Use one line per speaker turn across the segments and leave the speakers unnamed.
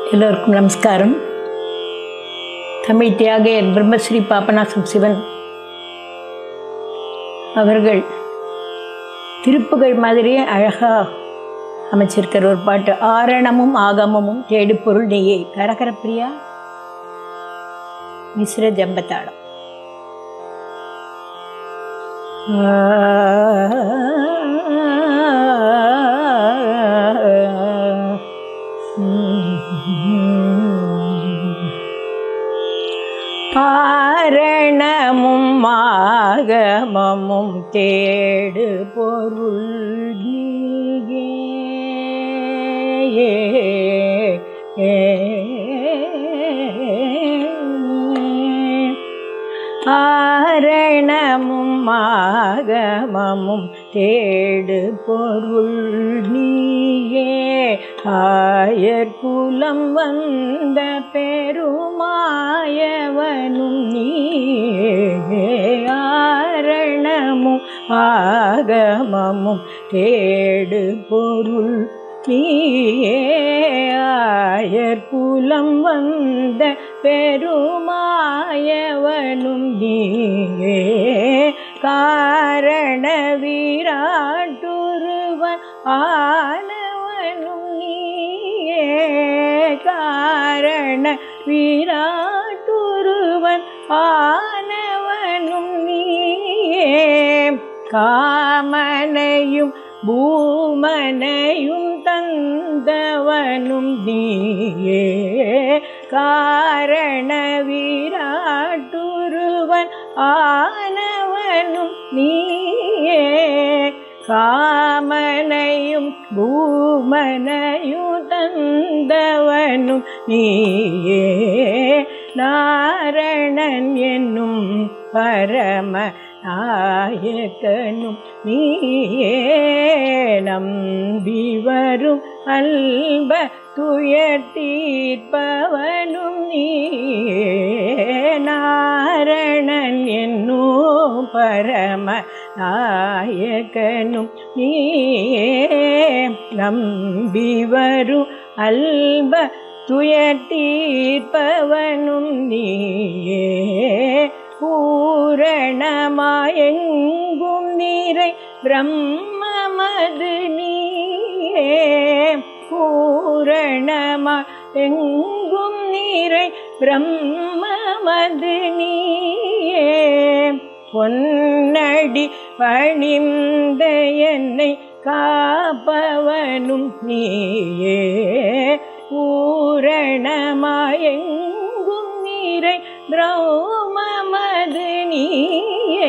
எல்லோருக்கும் நமஸ்காரம் தமிழ் தியாகையர் பிரம்மஸ்ரீ பாபநாசம் சிவன் அவர்கள் திருப்புகழ் மாதிரியே அழகாக அமைச்சிருக்கிற ஒரு பாட்டு ஆரணமும் ஆகமமும் தேடு பொருள் நெய்யை கரகர பிரியா மிஸ்ர ஜம்பத்தாளம் பாரணமும் ஆகமமும் தேடு பொருள் நீயே ஆரணமும் ஆகமமும் தேடு பொருள் நீயே ஆயர் குலம் வந்த பெருமாயவனும் நீயே ஆரணமும் ஆகமமும் தேடு பொருள் நீயே ஆயர் குலம் வந்த பெருமாயவனும் நீயே காரண வீராட்டுருவன் ஆனவனும் நீயே காரண வீராட்டுருவன் ஆனவனும் நீயே காமனையும் பூமனையும் தந்தவனும் நீயே காரண வீராட்டுருவன் ஆனவனும் நீயே காமனையும் பூமனையும் தந்தவனும் நீயே நாரணன் என்னும் பரம நாயகனும் நீயே நம்பி வரும் அல்ப துயர் தீர்ப்பவனும் நீயே நாரணன் என்னும் பரம நாயகனும் நீயே நம்பி வரும் அல்ப துயர் தீர்ப்பவனும் நீயே பூரணமாயெங்கும் நீரை பிரம்மமது நீயே பூரணமா எங்கும் நீரை பிரம்மமது நீயே பொன்னடி பணிந்த என்னை காப்பவனும் நீயே பூரணமாயெங்கும் நீரை திரௌமமது நீயே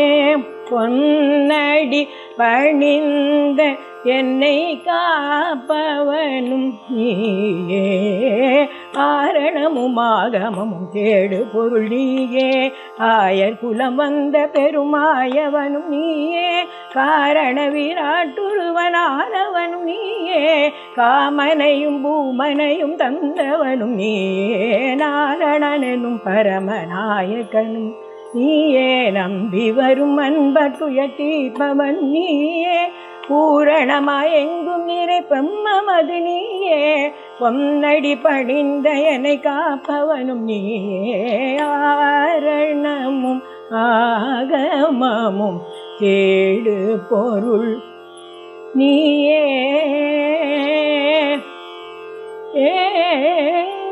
பொன்னடி பணிந்த என்னை காப்பவனும் நீயே ஆரணமும் ஆகமமும் தேடு பொருள் நீயே ஆயர் குலம் வந்த பெருமாயவனும் நீயே காரண விராட்டுருவனானவனும் நீயே காமனையும் பூமனையும் தந்தவனும் நீயே நாரணனும் பரமநாயகனும் நீயே நம்பி வரும் அன்பற்றுய தீர்ப்பவன் நீயே பூரணமாய் எங்கும் நீரை பிரம்மமது நீயே பொன்னடி பணிந்த என்னை காப்பவனும் நீயே ஆரணமும் ஆகமமும் தேடு பொருள் நீயே ஏ